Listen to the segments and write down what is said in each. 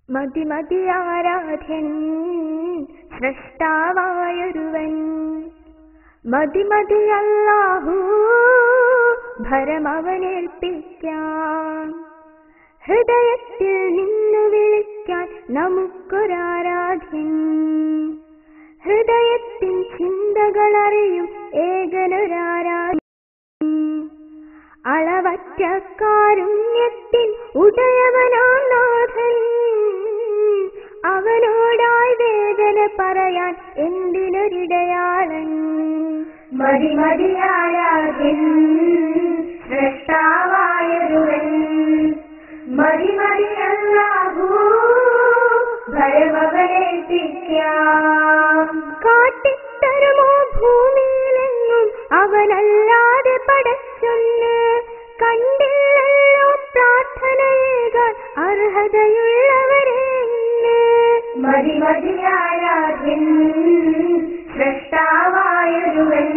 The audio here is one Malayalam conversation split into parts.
മതിമതിയാരാധ്യൻ സൃഷ്ടാവായൊരുവൻ മതിമതിയല്ലാഹു ഭരമവനേൽപ്പിക്കാം ഹൃദയത്തിൽ നിന്നു വിളിക്കാൻ നമുക്കൊരാരാധ്യൻ ഹൃദയത്തിൻ ചിന്തകളറിയും ഏകനൊരാരാധ്യൻ അളവറ്റ കാരുണ്യത്തിൻ ഉദയവനാം നാഥൻ അവനോടായി വേദന പറയാൻ എന്തിനൊരിടയാളൻ മതിമതിയാരാധ്യൻ സൃഷ്ടാവായൊരുവൻ മതിമതിയല്ലാഹു ഭയമകലേൽപ്പിക്കാം കാട്ടിത്തരുമോ ഭൂമിയിലെങ്ങും അവനല്ലാതെ പടച്ചൊന്ന് കണ്ടില്ലല്ലോ പ്രാർത്ഥനയേകാൻ അർഹതയുള്ളവരെ ഇന്ന് മതിമതിയാരാധ്യൻ സൃഷ്ടാവായൊരുവൻ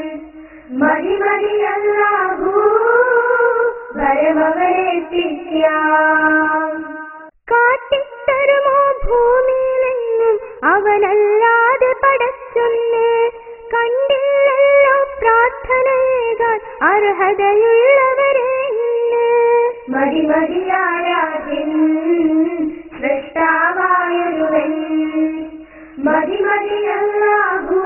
മതിമതിയല്ലാഹു ഭയമകലേൽപ്പിക്കാം കാട്ടിത്തരുമോ ഭൂമിയിലെങ്ങും അവനല്ലാതെ പടച്ചൊന്ന് കണ്ടില്ലല്ലോ പ്രാർത്ഥനയേകാൻ അർഹതയുള്ളവരെ ഇന്ന് മതിമതിയാരാധ്യൻ സൃഷ്ടാവായൊരുവൻ മതിമതിയല്ലാഹു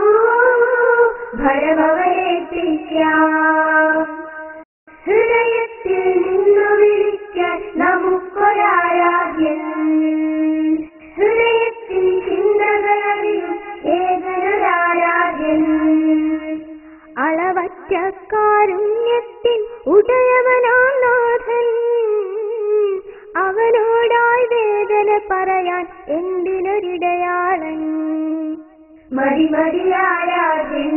ഭയമകലേൽപ്പിക്കാം ഹൃദയത്തിൽ നിന്നു വിളിക്കാൻ നമുക്കൊരാരാധ്യൻ ഹൃദയത്തിൽ ചിന്തകളറിയും ഏതൊരാരാധ്യൻ അളവറ്റ കാരുണ്യത്തിൻ ഉദയവനാം നാഥൻ അവനോടായി വേദന പറയാൻ എന്തിനൊരിടയാളൻ മതിമതിയാരാധ്യൻ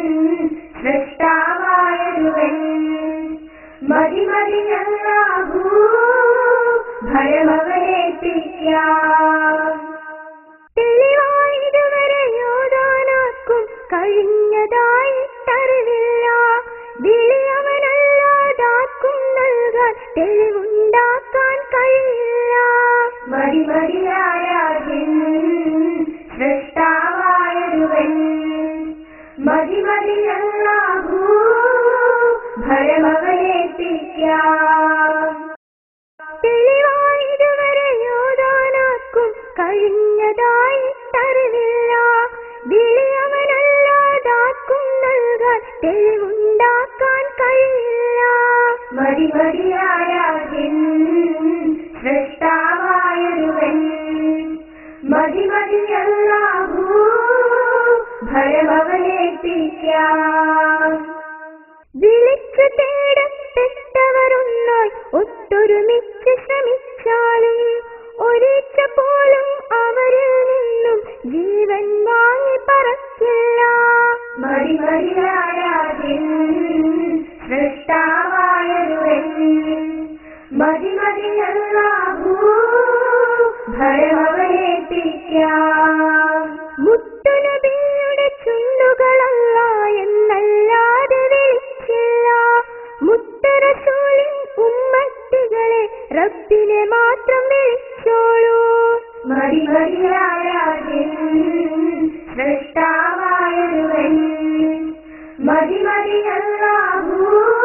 സൃഷ്ടാവായൊരുവൻ മതിമതിയല്ലാഹു ഭയമകലേൽപ്പിക്കാം തെളിവായിതുവരെ യോദാനാക്കും കഴിഞ്ഞതായിട്ടറിവില്ല വിളിയവനല്ലാതാക്കും നൽകാൻ തെളിവുണ്ടാക്കാൻ കഴിയില്ല മതിമതിയാരാധ്യൻ സൃഷ്ടാവായൊരുവൻ മതിമതിയല്ലാഹു ഭയമകലേൽപ്പിക്കാം തെളിവായിതുവരെ യോദാനാക്കും കഴിഞ്ഞതായിട്ടറിവില്ല വിളിയവനല്ലാതാക്കും നൽകാൻ തെളിവുണ്ടാക്കാൻ കഴിയില്ല മതിമതിയാരാധ്യൻ സൃഷ്ടാവായൊരുവൻ മതിമതിയല്ലാഹു ഭയമകലേൽപ്പിക്കാം വിളിച്ചു തേടപ്പെട്ടവരൊന്നായി ഒത്തൊരുമിച്ച് ശ്രമിച്ചാലും ഒരീച്ച പോലും അവരിൽ നിന്നും ജീവൻ വാങ്ങി പറക്കില്ല മതിമതിയാരാധ്യൻ സൃഷ്ടാവായൊരുവൻ മതിമതിയല്ലാഹു ഭയമകലേൽപ്പിക്കാം മുത്തുനബിയുടെ ചുണ്ടുകളല്ല എന്നല്ലാതെ വിളിച്ചില്ല മുത്തറസൂലിൻ ഉമ്മത്തികളെ റബ്ബിനെ മാത്രം വിളിച്ചോളൂ മതിമതിയാരാധ്യൻ സൃഷ്ടാവായൊരുവൻ മതിമതിയല്ലാഹു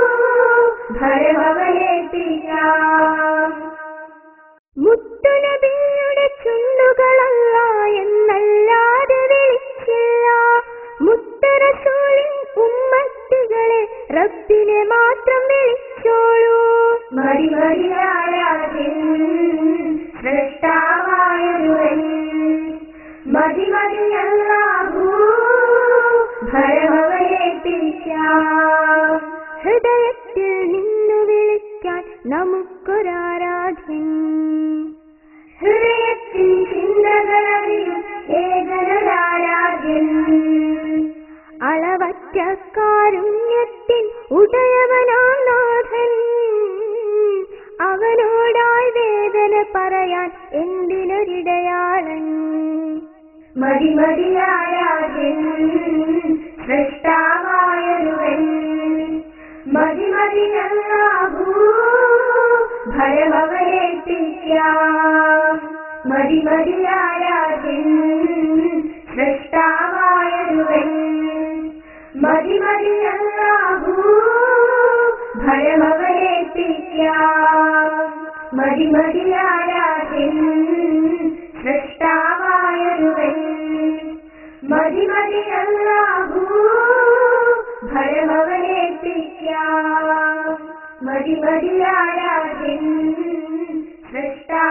ഭയമകലേൽപ്പിക്കാം മുത്തുനബിയുടെ ചുണ്ടുകളല്ല എന്നല്ലാതെ വിളിച്ചില്ല മുത്തറസൂലിൻ ഉമ്മത്തികളെ റബ്ബിനെ മാത്രം വിളിച്ചോളൂ മതിമതിയാരാധ്യൻ സൃഷ്ടാവായൊരുവൻ മതിമതിയല്ലാഹു ഭയമകലേൽപ്പിക്കാം ഹൃദയത്തിൽ നിന്നു വിളിക്കാൻ നമുക്കൊരാരാധ്യൻ ഹൃദയത്തിൽ ചിന്തകളറിയും ഏകനരാരാധ്യൻ അളവറ്റ കാരുണ്യത്തിൻ ഉദയവനാം നാഥൻ അവനോടായി വേദന പറയാൻ എന്തിനൊരിടയാളൻ മതിമതിയാരാധ്യൻ സൃഷ്ടാവായൊരുവൻ മതിമതിയല്ലാഹു ഭയമകലേൽപ്പിക്കാം മതി മതിയാരാജൻ സൃഷ്ടാവായൊരുവൻ മതി മതിയല്ലാഹൂ ഭയമവനേൽപ്പിക്കാം മതി മതിയാരാജൻ സൃഷ്ടാവായൊരുവൻ മതി മതിയല്ലാഹൂ ഭയമവനേൽപ്പിക്കാം മതി മതിയാരാജൻ സൃഷ്ടാ